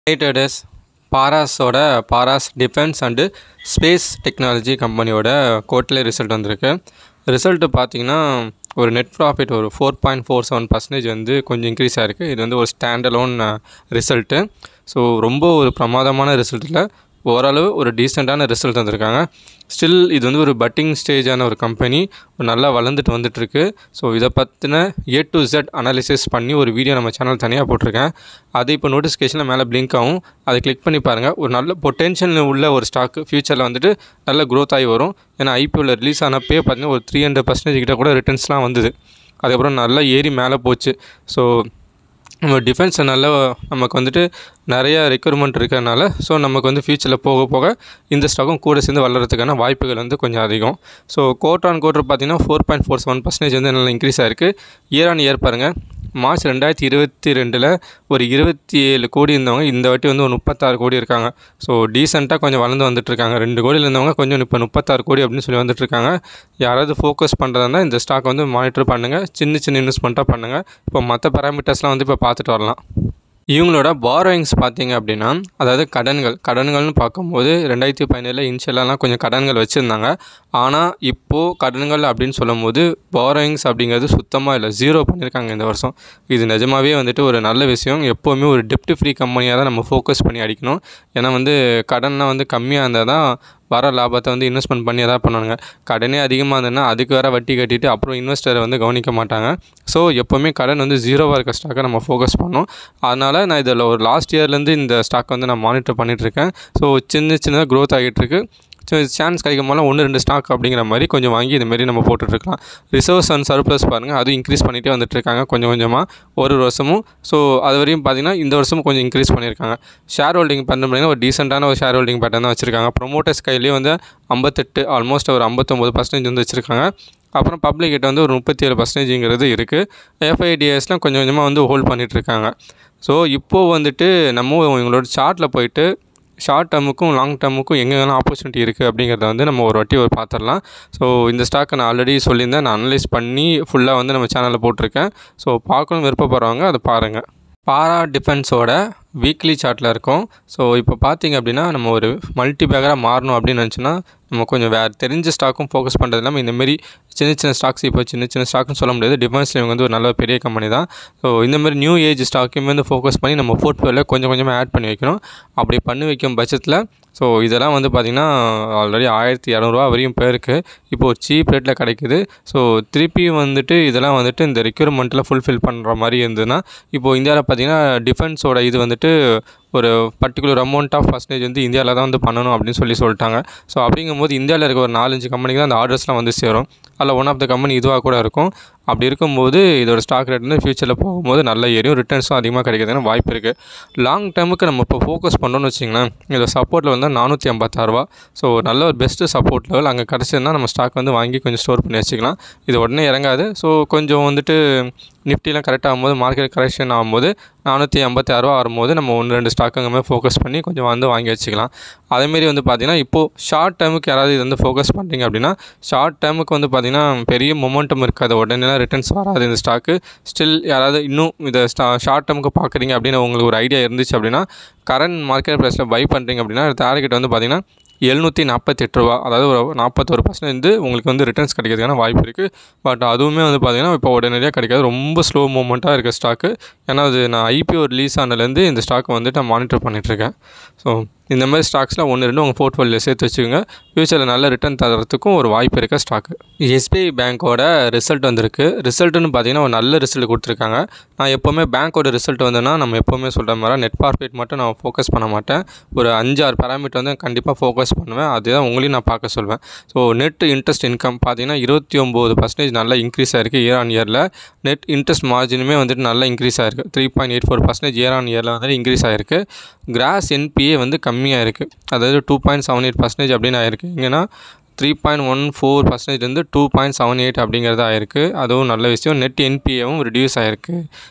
யுனைடெடஸ் பாராஸோட Paras defence and space technology கம்பெனியோட quarterly result வந்திருக்கு ரிசல்ட்டு பார்த்தீங்கன்னா ஒரு நெட் ப்ராஃபிட் ஒரு four point four seven percentage வந்து கொஞ்சம் இன்க்ரீஸ் ஆகிருக்கு இது வந்து ஒரு ஸ்டாண்டலோன் ரிசல்ட்டு ஸோ ரொம்ப ஒரு பிரமாதமான ரிசல்ட் இல்லை ஓரளவு ஒரு டீசெண்டான ரிசல்ட் வந்திருக்காங்க ஸ்டில் இது வந்து ஒரு பட்டிங் ஸ்டேஜான ஒரு கம்பெனி நல்லா வளர்ந்துட்டு வந்துட்டுருக்கு ஸோ இதை பற்றின ஏ டு ஜெட் அனாலிசிஸ் பண்ணி ஒரு வீடியோ நம்ம சேனல் தனியாக போட்டிருக்கேன் அது இப்போ நோட்டிஃபிகேஷனில் மேலே பிளிங்க் ஆகும் அதை கிளிக் பண்ணி பாருங்கள் ஒரு நல்ல பொட்டென்ஷியல் உள்ள ஒரு ஸ்டாக்கு ஃப்யூச்சரில் வந்துட்டு நல்ல க்ரோத் ஆகி வரும் ஏன்னா ஐபிஓவில் ரிலீஸ் ஆனப்பே பார்த்தீங்கன்னா ஒரு த்ரீ ஹண்ட்ரட் பர்சன்டேஜ் கிட்ட கூட ரிட்டர்ன்ஸ்லாம் வந்தது அதுக்கப்புறம் நல்லா ஏறி மேலே போச்சு ஸோ நம்ம டிஃபென்ஸை நல்ல நமக்கு வந்துட்டு நிறைய ரெக்யர்மெண்ட் இருக்கிறதுனால ஸோ நமக்கு வந்து ஃப்யூச்சரில் போக போக இந்த ஸ்டாக்கும் கூட சேர்ந்து வளர்கிறதுக்கான வாய்ப்புகள் வந்து கொஞ்சம் அதிகம் ஸோ கோட் ஆன் கோட்டர் பார்த்தீங்கன்னா four point four seven percentage வந்து நல்லா இன்க்ரீஸ் ஆகிருக்கு இயர் ஆன் இயர் பாருங்கள் மார்ச் ரெண்டாயிரத்தி இருபத்தி ரெண்டில் ஒரு இருபத்தி ஏழு கோடி இருந்தவங்க இந்த வாட்டி வந்து ஒரு முப்பத்தாறு கோடி இருக்காங்க ஸோ டீசெண்டாக கொஞ்சம் வளர்ந்து வந்துட்டுருக்காங்க ரெண்டு கோடியில் இருந்தவங்க கொஞ்சம் இப்போ முப்பத்தாறு கோடி அப்படின்னு சொல்லி வந்துட்டுருக்காங்க யாராவது ஃபோக்கஸ் பண்ணுறதா இந்த ஸ்டாக் வந்து மானிட்டர் பண்ணுங்கள் சின்ன சின்ன இன்வெஸ்ட்மெண்ட்டாக பண்ணுங்கள் இப்போ மற்ற பேராமீட்டர்ஸ்லாம் வந்து இப்போ பார்த்துட்டு வரலாம் இவங்களோட பாரோயிங்ஸ் பார்த்தீங்க அப்படின்னா அதாவது கடன்கள் கடன்கள்னு பார்க்கும்போது ரெண்டாயிரத்தி பதினேழில் இன்ஷியலாலாம் கொஞ்சம் கடன்கள் வச்சுருந்தாங்க ஆனால் இப்போது கடன்கள் அப்படின்னு சொல்லும்போது பாரோயிங்ஸ் அப்படிங்கிறது சுத்தமாக இல்லை ஜீரோ பண்ணியிருக்காங்க இந்த வருஷம் இது நிஜமாகவே வந்துட்டு ஒரு நல்ல விஷயம் எப்போவுமே ஒரு டெப்ட் ஃப்ரீ கம்பெனியாக தான் நம்ம ஃபோக்கஸ் பண்ணி அடிக்கணும் ஏன்னா வந்து கடன்லாம் வந்து கம்மியாக இருந்தால் தான் வர லாபத்தை வந்து இன்வெஸ்ட்மெண்ட் பண்ணி எதாவது பண்ணுவாங்க கடனே அதிகமாக இருந்ததுன்னா அதுக்கு வேறு வட்டி கட்டிட்டு அப்புறம் இன்வெஸ்டரை வந்து கவனிக்க மாட்டாங்க ஸோ எப்போவுமே கடன் வந்து ஜீரோவாக இருக்க ஸ்டாக்கை நம்ம ஃபோக்கஸ் பண்ணோம் அதனால் நான் இதில் ஒரு லாஸ்ட் இயர்லேருந்து இந்த ஸ்டாக் வந்து நான் மானிட்டர் பண்ணிகிட்ருக்கேன் ஸோ சின்ன சின்னதாக க்ரோத் ஆகிட்டுருக்கு ஸோ சான்ஸ் கிடைக்கும் போதெல்லாம் ஒன்று ரெண்டு ஸ்டாக் அப்படிங்கிற மாதிரி கொஞ்சம் வாங்கி இதுமாரி நம்ம போட்டுட்ருக்கலாம் ரிசர்வ்ஸ் அண்ட் சர்ப்ளஸ் பாருங்கள் அதுவும் இன்க்ரீஸ் பண்ணிகிட்டே வந்துட்டுருக்காங்க கொஞ்சம் கொஞ்சமாக ஒரு ஒரு வருஷமும் ஸோ அது வரையும் பார்த்திங்கன்னா இந்த வருஷமும் கொஞ்சம் இன்க்ரீஸ் பண்ணியிருக்காங்க ஷேர் ஹோல்டிங் பண்ண முடியாது ஒரு டீசெண்டான ஒரு ஷேர் ஹோல்டிங் பேட்டர்ன் தான் வச்சுருக்காங்க ப்ரொமோட்டர்ஸ் கையிலேயே வந்து ஐம்பத்தெட்டு ஆல்மோஸ்ட் ஒரு ஐம்பத்தொம்பது பர்சன்டேஜ் வந்து வச்சுருக்காங்க அப்புறம் பப்ளிக் கிட்ட வந்து ஒரு முப்பத்தி ஏழு பர்சன்டேஜுங்கிறது இருக்குது எஃப்ஐடிஎஸ்லாம் கொஞ்சம் கொஞ்சமாக வந்து ஹோல்ட் பண்ணிகிட்ருக்காங்க ஸோ இப்போது வந்துட்டு நம்ம இவங்களோட சார்ட்டில் போயிட்டு ஷார்ட் டேர்முக்கும் லாங் டேர்முக்கும் எங்கெங்கெல்லாம் ஆப்பர்ச்சுனிட்டி இருக்குது அப்படிங்கிறத வந்து நம்ம ஒரு வாட்டி ஒரு பார்த்துடலாம் ஸோ இந்த ஸ்டாக்கை நான் ஆல்ரெடி சொல்லியிருந்தேன் நான் அனலைஸ் பண்ணி ஃபுல்லாக வந்து நம்ம சேனலில் போட்டிருக்கேன் ஸோ பார்க்கணும் விருப்பப்படுறவங்க அதை பாருங்கள் பாரா டிஃபென்ஸோட வீக்லி சார்ட்டில் இருக்கும் ஸோ இப்போ பார்த்தீங்க அப்படின்னா நம்ம ஒரு மல்டி பேக்கராக மாறணும் அப்படின்னு நினச்சோன்னா நம்ம கொஞ்சம் வேறு தெரிஞ்ச ஸ்டாக்கும் ஃபோக்கஸ் பண்ணுறது இல்லாமல் இந்தமாரி சின்ன சின்ன ஸ்டாக்ஸ் இப்போ சின்ன சின்ன ஸ்டாக்னு சொல்ல முடியாது டிஃபென்ஸில் இவங்க வந்து ஒரு நல்ல பெரிய கம்பெனி தான் ஸோ இந்தமாதிரி நியூ ஏஜ் ஸ்டாக்கையுமே வந்து ஃபோக்கஸ் பண்ணி நம்ம போர்ட்ஃபோலியோவில் கொஞ்சம் கொஞ்சமாக ஆட் பண்ணி வைக்கணும் அப்படி பண்ணி வைக்கும் பட்சத்தில் ஸோ இதெல்லாம் வந்து பார்த்திங்கன்னா ஆல்ரெடி ஆயிரத்தி இரநூறுவா வரையும் போயிருக்கு இப்போது சீப் ரேட்டில் கிடைக்குது ஸோ திருப்பி வந்துட்டு இதெல்லாம் வந்துட்டு இந்த ரெக்யூர்மெண்ட்டில் ஃபுல்ஃபில் பண்ணுற மாதிரி இருந்ததுன்னா இப்போது இந்தியாவில் பார்த்திங்கன்னா டிஃபென்ஸோட இது வந்துட்டு ஒரு பர்டிகுலர் அமௌண்ட் ஆஃப் பர்சன்டேஜ் வந்து இந்தியாவில் தான் வந்து பண்ணணும் அப்படின்னு சொல்லி சொல்லிட்டாங்க ஸோ அப்படிங்கும்போது இந்தியாவில் இருக்க ஒரு நாலஞ்சு கம்பெனிக்கு தான் அந்த ஆர்டர்ஸ்லாம் வந்து சேரும் அதில் ஒன் ஆஃப் த கம்பெனி இதுவாக கூட இருக்கும் அப்படி இருக்கும்போது இதோட ஸ்டாக் ரேட் வந்து ஃபியூச்சரில் போகும்போது நல்ல ஏறியும் ரிட்டர்ன்ஸும் அதிகமாக கிடைக்கிறதுக்கு வாய்ப்பு இருக்குது லாங் டேர்முக்கு நம்ம இப்போ ஃபோக்கஸ் பண்ணோன்னு வச்சிங்களேன் இதோட சப்போர்ட்டில் வந்து நானூற்றி ஐம்பத்தாறுரூவா ஸோ நல்ல ஒரு பெஸ்ட்டு சப்போர்ட் லெவல் அங்கே கிடச்சதுன்னா நம்ம ஸ்டாக் வந்து வாங்கி கொஞ்சம் ஸ்டோர் பண்ணி வச்சுக்கலாம் இது உடனே இறங்காது ஸோ கொஞ்சம் வந்துட்டு நிஃப்டிலாம் கரெக்ட் ஆகும்போது மார்க்கெட் கரெக்ஷன் ஆகும்போது நானூற்றி ஐம்பத்தி ஆறுரூவா வரும்போது நம்ம ஒன்று ரெண்டு ஸ்டாக் அங்கே ஃபோக்கஸ் பண்ணி கொஞ்சம் வந்து வாங்கி வச்சுக்கலாம் அதேமாரி வந்து பார்த்திங்கன்னா இப்போது ஷார்ட் டேர்முக்கு யாராவது இது வந்து ஃபோக்கஸ் பண்ணுறீங்க அப்படின்னா ஷார்ட் டேர்முக்கு வந்து பார்த்திங்கன்னா பெரிய மொமெண்டம் இருக்காது உடனே ரிட்டர்ன்ஸ் வராது இந்த ஸ்டாக்கு ஸ்டில் யாராவது இன்னும் இதை ஸ்டா ஷார்ட் டேர்முக்கு பார்க்குறீங்க அப்படின்னு உங்களுக்கு ஒரு ஐடியா இருந்துச்சு அப்படின்னா கரண்ட் மார்க்கெட் ப்ரைஸில் பை பண்ணுறீங்க அப்படின்னா டார்கெட் வந்து பார்த்திங்கன்னா எழுநூற்றி நாற்பத்தெட்டு ரூபா அதாவது ஒரு நாற்பத்தொரு பர்சன்ட் வந்து உங்களுக்கு வந்து ரிட்டர்ன்ஸ் கிடைக்கிறதுக்கான வாய்ப்பு இருக்குது பட் அதுவுமே வந்து பார்த்திங்கன்னா இப்போ உடனடியாக கிடைக்காது ரொம்ப ஸ்லோ மூமெண்ட்டாக இருக்க ஸ்டாக்கு ஏன்னா அது நான் ஐபிஓ ரிலீஸ் ஆனதுலேருந்து இந்த ஸ்டாக்கை வந்துட்டு நான் மானிட்டர் பண்ணிகிட்ருக்கேன் ஸோ இந்த மாதிரி ஸ்டாக்ஸ்லாம் ஒன்று ரெண்டு உங்கள் போர்ட்ஃபோலியோ சேர்த்து வச்சுக்கோங்க ஃப்யூச்சரில் நல்ல ரிட்டர்ன் தரத்துக்கும் ஒரு வாய்ப்பு இருக்க ஸ்டாக்கு எஸ்பிஐ பேங்க்கோட ரிசல்ட் வந்திருக்கு ரிசல்ட்டுன்னு பார்த்தீங்கன்னா ஒரு நல்ல ரிசல்ட் கொடுத்துருக்காங்க நான் எப்போவுமே பேங்க்கோட ரிசல்ட் வந்தேன்னா நம்ம எப்போவுமே சொல்கிற மாதிரி நெட் ப்ராஃபிட் மட்டும் நான் ஃபோக்கஸ் பண்ண மாட்டேன் ஒரு அஞ்சாறு பேராமீட்டர் வந்து கண்டிப்பாக ஃபோக்கஸ் பண்ணுவேன் அதுதான் உங்களையும் நான் பார்க்க சொல்வேன் ஸோ நெட் இன்ட்ரெஸ்ட் இன்கம் பார்த்தீங்கன்னா இருபத்தி ஒம்பது பர்சன்டேஜ் நல்லா இன்க்ரீஸ் ஆயிருக்கு இயர் ஆன் இயரில் நெட் இன்ட்ரெஸ்ட் மார்ஜினுமே வந்துட்டு நல்லா இன்க்ரீஸ் ஆயிருக்கு three point eight four percentage year on இயரில் வந்துட்டு இன்க்ரீஸ் ஆயிருக்கு கிராஸ் என்பிஏ வந்து கம்மியாக இருக்குது அதாவது two point seven eight percentage அப்படின்னு ஆயிருக்கு இங்கன்னா three point one four percentage வந்து டூ பாயிண்ட் செவன் எயிட் அப்படிங்கிறது ஆயிருக்கு அதுவும் நல்ல விஷயம் நெட் என்பிஏவும் ரிடியூஸ் ஆயிருக்கு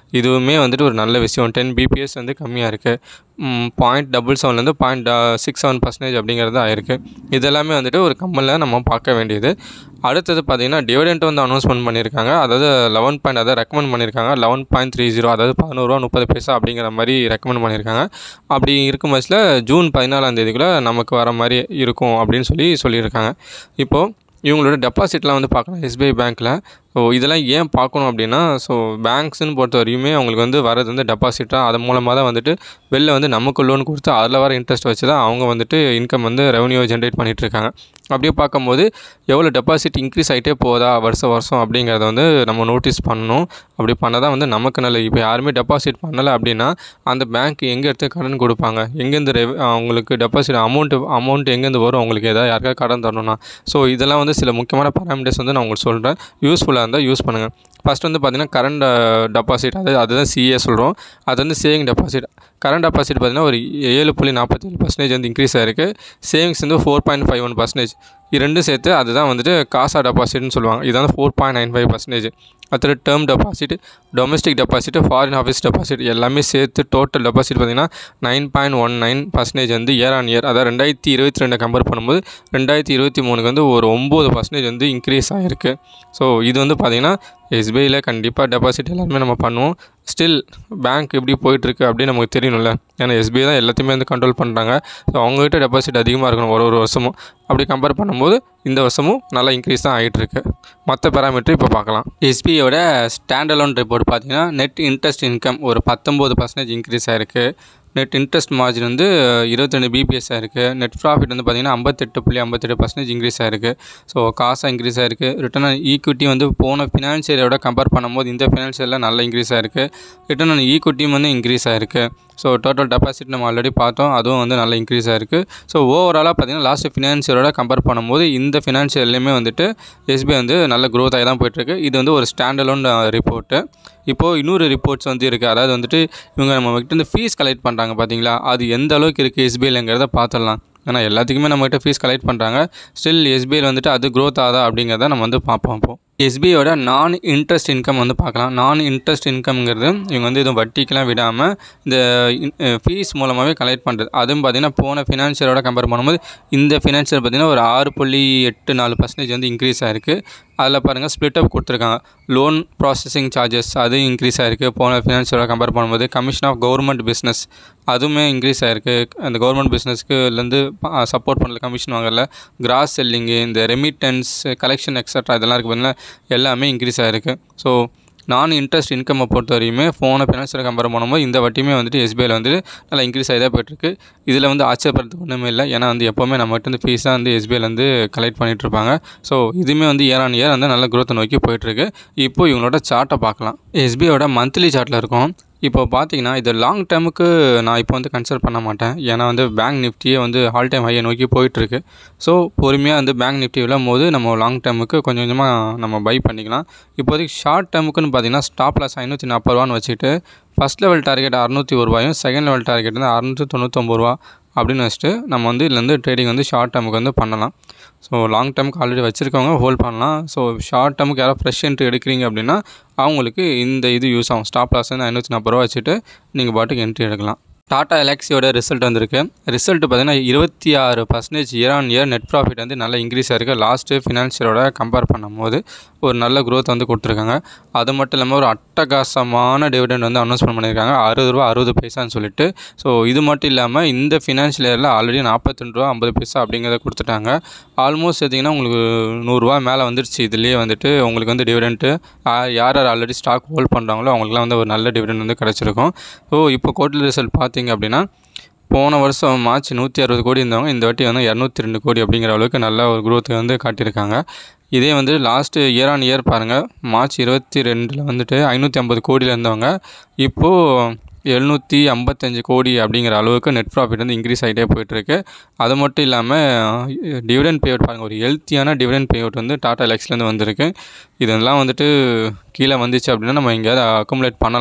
இதுவுமே வந்துட்டு ஒரு நல்ல விஷயம் டென் பிபிஎஸ் வந்து கம்மியாக இருக்குது பாயிண்ட் டபுள் செவன்லேருந்து பாயிண்ட் சிக்ஸ் செவன் பர்சன்டேஜ் அப்படிங்கிறது ஆயிருக்கு இதெல்லாமே வந்துட்டு ஒரு கம்பெனியில் நம்ம பார்க்க வேண்டியது அடுத்தது பார்த்திங்கன்னா டிவிடெண்ட் வந்து அனௌன்ஸ்மெண்ட் பண்ணியிருக்காங்க அதாவது லெவன் பாயிண்ட் அதாவது ரெக்கமெண்ட் பண்ணியிருக்காங்க லெவன் பாயிண்ட் த்ரீ ஜீரோ அதாவது பதினோருவா முப்பது பைசா அப்படிங்கிற மாதிரி ரெக்கமெண்ட் பண்ணியிருக்காங்க அப்படி இருக்கும் பட்சத்தில் ஜூன் பதினாலாம் தேதிக்குள்ளே நமக்கு வர மாதிரி இருக்கும் அப்படின்னு சொல்லி சொல்லியிருக்காங்க இப்போது இவங்களோட டெபாசிட்லாம் வந்து பார்க்கலாம் எஸ்பிஐ பேங்க்கில் ஸோ இதெல்லாம் ஏன் பார்க்கணும் அப்படின்னா ஸோ பேங்க்ஸ்னு பொறுத்த வரையுமே அவங்களுக்கு வந்து வரது வந்து டெபாசிட்டாக அது மூலமாக தான் வந்துட்டு வெளில வந்து நமக்கு லோன் கொடுத்து அதில் வர இன்ட்ரெஸ்ட் வச்சு தான் அவங்க வந்துட்டு இன்கம் வந்து ரெவன்யூ ஜென்ரேட் பண்ணிகிட்ருக்காங்க அப்படியே பார்க்கும்போது எவ்வளோ டெபாசிட் இன்க்ரீஸ் ஆகிட்டே போதா வருஷம் வருஷம் அப்படிங்கிறத வந்து நம்ம நோட்டீஸ் பண்ணணும் அப்படி பண்ணால் தான் வந்து நமக்கு நல்லது இப்போ யாருமே டெபாசிட் பண்ணலை அப்படின்னா அந்த பேங்க் எங்கே எடுத்து கடன் கொடுப்பாங்க எங்கேருந்து ரெவ் அவங்களுக்கு டெபாசிட் அமௌண்ட்டு அமௌண்ட் எங்கேருந்து வரும் அவங்களுக்கு ஏதாவது யாருக்காவது கடன் தரணும்னா ஸோ இதெல்லாம் வந்து சில முக்கியமான பேராமீட்டர்ஸ் வந்து நான் உங்களுக்கு சொல்கிறேன் யூஸ்ஃபுல்லாக இருந்தால் யூஸ் பண்ணுங்கள் ஃபஸ்ட் வந்து பார்த்திங்கன்னா கரண்ட் டெபாசிட் அது அதுதான் சிஏ சொல்கிறோம் அது வந்து சேவிங் டெபாசிட் கரண்ட் டெபாசிட் பார்த்திங்கன்னா ஒரு ஏழு புள்ளி நாற்பத்தேழு பர்சன்டேஜ் வந்து இன்க்ரீஸ் ஆயிருக்கு சேவிங்ஸ் வந்து four point five one percentage இது ரெண்டும் சேர்த்து அதுதான் வந்துட்டு காசா டெபாசிட்னு சொல்லுவாங்க இது வந்து four point nine five percentage அடுத்தது term deposit domestic deposit foreign office deposit எல்லாமே சேர்த்து டோட்டல் டெபாசிட் பார்த்திங்கன்னா nine point one nine percentage வந்து இயர் ஆன் இயர் அதாவது ரெண்டாயிரத்தி இருபத்தி ரெண்டை கம்பேர் பண்ணும்போது ரெண்டாயிரத்தி இருபத்தி மூணுக்கு வந்து ஒரு ஒம்பது பர்சன்டேஜ் வந்து இன்க்ரீஸ் ஆகிருக்கு ஸோ இது வந்து பார்த்திங்கன்னா எஸ்பிஐயில் கண்டிப்பாக டெபாசிட் எல்லாருமே நம்ம பண்ணுவோம் ஸ்டில் பேங்க் எப்படி போயிட்டுருக்கு அப்படின்னு நமக்கு தெரியணும்ல ஏன்னா எஸ்பிஐ தான் எல்லாத்தையுமே வந்து கண்ட்ரோல் பண்ணுறாங்க ஸோ அவங்ககிட்ட டெபாசிட் அதிகமாக இருக்கணும் ஒரு ஒரு வருஷமும் அப்படி கம்பேர் பண்ணும்போது இந்த வருஷமும் நல்லா இன்க்ரீஸ் தான் ஆகிட்டுருக்கு மற்ற பேராமீட்டர் இப்போ பார்க்கலாம் எஸ்பிஐயோட ஸ்டாண்ட் அலோன் ரிப்போர்ட் பார்த்தீங்கன்னா நெட் இன்ட்ரெஸ்ட் இன்கம் ஒரு பத்தொம்போது பர்சன்டேஜ் இன்க்ரீஸ் ஆகிருக்கு நெட் இன்ட்ரெஸ்ட் மார்ஜின் வந்து இருபத்தெண்டு பிபிஎஸ் ஆயிருக்கு நெட் ப்ராஃபிட் வந்து பார்த்திங்கன்னா ஐம்பத்தெட்டு புள்ளி ஐம்பத்தெட்டு பர்சன்டேஜ் இன்க்ரீஸ் ஆயிருக்கு ஸோ காசாக இன்க்ரீஸ் ஆயிருக்கு ரிட்டர்ன் ஆன் ஈக்விட்டி வந்து போன ஃபினான்ஷியல் இயரோட கம்பேர் பண்ணும்போது இந்த ஃபினான்ஷியலில் நல்லா இன்க்ரீஸ் ஆயிருக்கு ரிட்டர்ன் ஆன் ஈக்விட்டியும் வந்து இன்க்ரீஸ் ஆயிருக்கு ஸோ டோட்டல் டெபாசிட் நம்ம ஆல்ரெடி பார்த்தோம் அதுவும் வந்து நல்லா இன்க்ரீஸ் ஆயிருக்கு ஸோ ஓவராலாக பார்த்தீங்கன்னா லாஸ்ட் ஃபினான்ஷியலோட கம்பேர் பண்ணும்போது இந்த ஃபினான்ஷியல்லையுமே வந்துட்டு எஸ்பிஐ வந்து நல்ல க்ரோத் ஆகி தான் போயிட்டுருக்கு இது வந்து ஒரு ஸ்டாண்டலோன் ரிப்போர்ட்டு இப்போது இன்னொரு ரிப்போர்ட்ஸ் வந்து இருக்குது அதாவது வந்துட்டு இவங்க நம்ம கிட்ட இருந்து ஃபீஸ் கலெக்ட் பண்ணுறாங்க பார்த்தீங்களா அது எந்த அளவுக்கு இருக்குது எஸ்பிஐலங்கிறத பார்த்துடலாம் ஏன்னா எல்லாத்துக்குமே நம்மகிட்ட ஃபீஸ் கலெக்ட் பண்ணுறாங்க ஸ்டில் எஸ்பிஐயில் வந்துட்டு அது க்ரோத் ஆகுதா அப்படிங்கிறத நம்ம வந்து பார்ப்போம் இப்போ எஸ்பிஐயோட நான் இன்ட்ரெஸ்ட் இன்கம் வந்து பார்க்கலாம் நான் இன்ட்ரெஸ்ட் இன்கம்ங்கிறது இவங்க வந்து எதுவும் வட்டிக்கெலாம் விடாமல் இந்த ஃபீஸ் மூலமாகவே கலெக்ட் பண்ணுறது அதுவும் பார்த்திங்கன்னா போன ஃபினான்ஷியலோட கம்பேர் பண்ணும்போது இந்த ஃபினான்ஷியல் பார்த்திங்கன்னா ஒரு ஆறு புள்ளி எட்டு நாலு பர்சன்டேஜ் வந்து இன்க்ரீஸ் ஆகிருக்கு அதில் பாருங்கள் ஸ்ப்ளிட் அப் கொடுத்துருக்காங்க லோன் ப்ராசஸிங் சார்ஜஸ் அது இன்க்ரீஸ் ஆகிருக்கு போன ஃபினான்ஷியலோட கம்பேர் பண்ணும்போது கமிஷன் ஆஃப் கவர்மெண்ட் பிஸ்னஸ் அதுவுமே இன்க்ரீஸ் ஆகிருக்கு அந்த கவர்மெண்ட் பிஸ்னஸ்க்குலேருந்து சப்போர்ட் பண்ணல கமிஷன் வாங்கல கிராஸ் செல்லிங்கு இந்த ரெமிட்டன்ஸ் கலெக்ஷன் எக்ஸட்ரா இதெல்லாம் இருக்குது பார்த்தீங்கன்னா எல்லாமே இன்க்ரீஸ் ஆகிருக்கு ஸோ நான் இன்ட்ரெஸ்ட் இன்கம்மை பொறுத்த வரையுமே ஃபோனை ஃபினான்ஷியல் கம்பேர் பண்ணும்போது இந்த வட்டியுமே வந்துட்டு எஸ்பிஐயில் வந்துட்டு நல்லா இன்க்ரீஸ் ஆகி தான் போயிட்டுருக்கு இதில் வந்து ஆச்சரியப்படுறதுக்கு ஒன்றுமே இல்லை ஏன்னா வந்து எப்போவுமே நம்மகிட்ட வந்து ஃபீஸாக வந்து எஸ்பிஐயில் வந்து கலெக்ட் பண்ணிகிட்ருப்பாங்க ஸோ இதுவுமே வந்து இயர் ஆன் இயர் வந்து நல்ல க்ரோத்தை நோக்கி போயிட்டுருக்கு இப்போ இவங்களோட சார்ட்டை பார்க்கலாம் எஸ்பிஐயோட மந்த்லி சார்ட்டில் இருக்கும் இப்போ பார்த்தீங்கன்னா இது லாங் டேர்முக்கு நான் இப்போ வந்து கன்சிடர் பண்ண மாட்டேன் ஏன்னா வந்து பேங்க் நிஃப்டியே வந்து ஆல் டைம் ஹையை நோக்கி போயிட்டுருக்கு ஸோ பொறுமையாக வந்து பேங்க் நிஃப்டி விழும் போது நம்ம லாங் டேர்முக்கு கொஞ்சம் கொஞ்சமாக நம்ம பை பண்ணிக்கலாம் இப்போதைக்கு ஷார்ட் டேர்முக்குன்னு பார்த்தீங்கன்னா ஸ்டாப் லாஸ் ஐநூற்றி நாற்பது ரூபான்னு வச்சுட்டு ஃபஸ்ட் லெவல் டார்கெட் அறுநூற்றி ஒரு ரூபாயும் செகண்ட் லெவல் டார்கெட் வந்து அறுநூற்றி தொண்ணூற்றொம்பது ரூபா அப்படின்னு வச்சுட்டு நம்ம வந்து இதுலேருந்து ட்ரேடிங் வந்து ஷார்ட் டேர்முக்கு வந்து பண்ணலாம் ஸோ லாங் டேர்முக்கு ஆல்ரெடி வச்சுருக்கவங்க ஹோல்ட் பண்ணலாம் ஸோ ஷார்ட் டேர்முக்கு யாராவது ஃப்ரெஷ் என்ட்ரி எடுக்கிறீங்க அப்படின்னா அவங்களுக்கு இந்த இது யூஸ் ஆகும் ஸ்டாப் லாஸ் வந்து ஐநூற்றி நாற்பது ரூபா வச்சுட்டு நீங்கள் பாட்டுக்கு என்ட்ரி எடுக்கலாம் டாடா எலக்ஸியோட ரிசல்ட் வந்திருக்கு ரிசல்ட் பார்த்தீங்கன்னா இருபத்தி ஆறு percentage year on year net profit வந்து நல்லா இன்க்ரீஸ் ஆயிருக்கு லாஸ்ட்டு ஃபினான்ஷியலோட கம்பேர் பண்ணும்போது ஒரு நல்ல க்ரோத் வந்து கொடுத்துருக்காங்க அது மட்டும் இல்லாமல் ஒரு அட்டகாசமான டிவிடெண்ட் வந்து அனௌன்ஸ்மெண்ட் பண்ணியிருக்காங்க அறுபது ரூபா அறுபது பைசான்னு சொல்லிட்டு ஸோ இது மட்டும் இல்லாமல் இந்த ஃபினான்ஷியல் இயரில் ஆல்ரெடி நாற்பத்தெண்டு ரூபா ஐம்பது பைசா அப்படிங்கிறத கொடுத்துட்டாங்க ஆல்மோஸ்ட் பார்த்தீங்கன்னா உங்களுக்கு நூறுரூவா மேலே வந்துருச்சு இதுலேயே வந்துட்டு உங்களுக்கு வந்து டிவிடெண்ட்டு யார் யார் ஆல்ரெடி ஸ்டாக் ஹோல்ட் பண்ணுறாங்களோ அவங்களுக்குலாம் வந்து ஒரு நல்ல டிவிடெண்ட் வந்து கிடச்சிருக்கும் ஸோ இப்போ கோட்டல் ரிசல்ட் பார்த்தீங்க அப்படின்னா போன வருஷம் மார்ச் நூற்றி அறுபது கோடி இருந்தவங்க இந்த வாட்டி வந்து இரநூத்தி ரெண்டு கோடி அப்படிங்கிற அளவுக்கு நல்ல ஒரு க்ரோத் வந்து காட்டியிருக்காங்க இதே வந்து லாஸ்ட்டு இயர் ஆன் இயர் பாருங்கள் மார்ச் இருபத்தி ரெண்டில் வந்துட்டு ஐநூற்றி ஐம்பது கோடியில் இருந்தவங்க இப்போது எழுநூற்றி ஐம்பத்தஞ்சு கோடி அப்படிங்கிற அளவுக்கு நெட் ப்ராஃபிட் வந்து இன்க்ரீஸ் ஆகிட்டே போயிட்டுருக்கு அது மட்டும் இல்லாமல் டிவிடெண்ட் பேஅவுட் பாருங்கள் ஒரு ஹெல்த்தியான டிவிடெண்ட் பேஅவுட் வந்து டாடா எலக்ஸ்லேருந்து வந்திருக்கு இதெல்லாம் வந்துட்டு கீழே வந்துச்சு அப்படின்னா நம்ம எங்கேயாவது அக்குமுலேட் பண்ணலாம்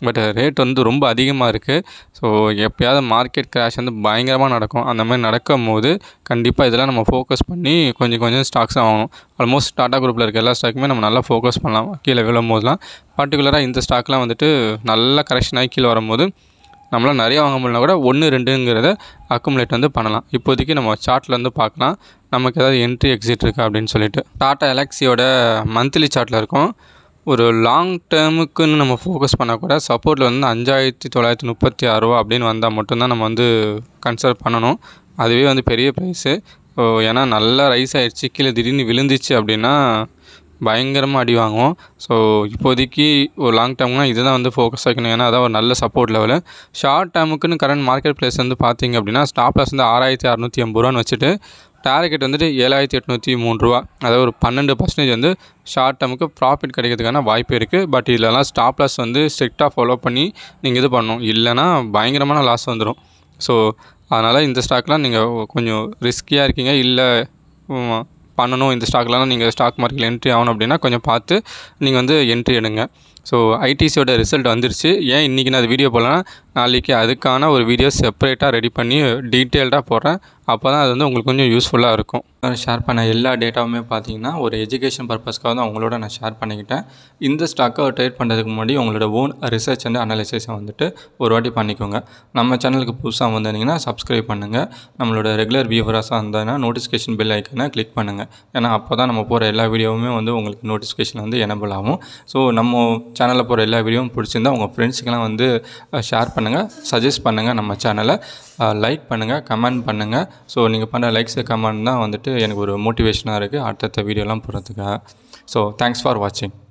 பட் ரேட் வந்து ரொம்ப அதிகமாக இருக்குது ஸோ எப்போயாவது மார்க்கெட் கிராஷ் வந்து பயங்கரமாக நடக்கும் அந்த மாதிரி நடக்கும் போது கண்டிப்பாக இதெல்லாம் நம்ம ஃபோக்கஸ் பண்ணி கொஞ்சம் கொஞ்சம் ஸ்டாக்ஸ் வாங்கணும் ஆல்மோஸ்ட் டாடா குரூப்பில் இருக்க எல்லா ஸ்டாக்குமே நம்ம நல்லா ஃபோக்கஸ் பண்ணலாம் கீழே விழும் போதெல்லாம் பர்டிகுலராக இந்த ஸ்டாக்லாம் வந்துட்டு நல்லா கரெக்ஷன் ஆகி கீழே வரும்போது நம்மளால் நிறைய வாங்க முடியலனா கூட ஒன்று ரெண்டுங்கிறத அக்குமுலேட் வந்து பண்ணலாம் இப்போதைக்கு நம்ம சார்ட்டில் வந்து பார்க்கலாம் நமக்கு ஏதாவது என்ட்ரி எக்ஸிட் இருக்கா அப்படின்னு சொல்லிட்டு டாட்டா எலக்ஸியோட மந்த்லி சார்ட்டில் இருக்கும் ஒரு லாங் டேர்முக்குன்னு நம்ம ஃபோக்கஸ் பண்ணால் கூட சப்போர்ட்டில் வந்து அஞ்சாயிரத்தி தொள்ளாயிரத்தி முப்பத்தி ஆறு ரூபா அப்படின்னு வந்தால் மட்டும்தான் நம்ம வந்து கன்சிடர் பண்ணணும் அதுவே வந்து பெரிய ப்ரைஸு ஸோ ஏன்னா நல்லா ரைஸ் ஆகிடுச்சு கீழே திடீர்னு விழுந்துச்சு அப்படின்னா பயங்கரமாக அடி வாங்குவோம் ஸோ இப்போதைக்கு ஒரு லாங் டேர்ம்னா இதுதான் வந்து ஃபோக்கஸ் வைக்கணும் ஏன்னா அதான் ஒரு நல்ல சப்போர்ட் லெவலு ஷார்ட் டேர்முக்குன்னு கரண்ட் மார்க்கெட் ப்ளேஸ் வந்து பார்த்தீங்க அப்படின்னா ஸ்டாப் லாஸ் வந்து ஆறாயிரத்தி அறநூற்றி எண்பது ரூபான்னு வச்சுட்டு டார்கெட் வந்துட்டு ஏழாயிரத்தி எட்நூற்றி மூணு ரூபா அதாவது ஒரு பன்னெண்டு பர்சன்டேஜ் வந்து ஷார்ட் டேர்முக்கு ப்ராஃபிட் கிடைக்கிறதுக்கான வாய்ப்பு இருக்குது பட் இதெல்லாம் ஸ்டாப் லாஸ் வந்து ஸ்ட்ரிக்டாக ஃபாலோ பண்ணி நீங்கள் இது பண்ணணும் இல்லைனா பயங்கரமான லாஸ் வந்துடும் ஸோ அதனால் இந்த ஸ்டாக்லாம் நீங்கள் கொஞ்சம் ரிஸ்கியாக இருக்கீங்க இல்லை பண்ணணும் இந்த ஸ்டாக்லாம் நீங்கள் ஸ்டாக் மார்க்கெட்டில் என்ட்ரி ஆகணும் அப்படின்னா கொஞ்சம் பார்த்து நீங்கள் வந்து என்ட்ரி எடுங்க ஸோ ஐடிசியோட ரிசல்ட் வந்துருச்சு ஏன் இன்றைக்கி நான் அது வீடியோ போடலன்னா நாளைக்கு அதுக்கான ஒரு வீடியோ செப்பரேட்டாக ரெடி பண்ணி டீட்டெயில்டாக போடுறேன் அப்போ தான் அது வந்து உங்களுக்கு கொஞ்சம் யூஸ்ஃபுல்லாக இருக்கும் ஷேர் பண்ண எல்லா டேட்டாவுமே பார்த்தீங்கன்னா ஒரு எஜுகேஷன் பர்பஸ்க்காக தான் உங்களோட நான் ஷேர் பண்ணிக்கிட்டேன் இந்த ஸ்டாக்கை ட்ரேட் பண்ணுறதுக்கு முன்னாடி உங்களோட ஓன் ரிசர்ச் அண்ட் அனாலிசிஸை வந்துட்டு ஒரு வாட்டி பண்ணிக்கோங்க நம்ம சேனலுக்கு புதுசாக வந்திருந்தீங்கன்னா சப்ஸ்கிரைப் பண்ணுங்கள் நம்மளோட ரெகுலர் வியூவராஸாக இருந்ததுன்னா நோட்டிஃபிகேஷன் பெல் ஐக்கனை கிளிக் பண்ணுங்கள் ஏன்னா அப்போ தான் நம்ம போகிற எல்லா வீடியோவுமே வந்து உங்களுக்கு நோட்டிஃபிகேஷன் வந்து எனபிள் ஆகும் ஸோ நம்ம சேனலில் போகிற எல்லா வீடியோவும் பிடிச்சிருந்தா உங்கள் ஃப்ரெண்ட்ஸுக்கெல்லாம் வந்து ஷேர் பண்ணுங்கள் சஜஸ்ட் பண்ணுங்கள் நம்ம சேனலை லைக் பண்ணுங்கள் கமெண்ட் பண்ணுங்கள் ஸோ நீங்கள் பண்ணுற லைக்ஸு கமெண்ட் தான் வந்துட்டு எனக்கு ஒரு மோட்டிவேஷனாக இருக்குது அடுத்தடுத்த வீடியோலாம் போடுறதுக்காக ஸோ தேங்க்ஸ் ஃபார் வாட்சிங்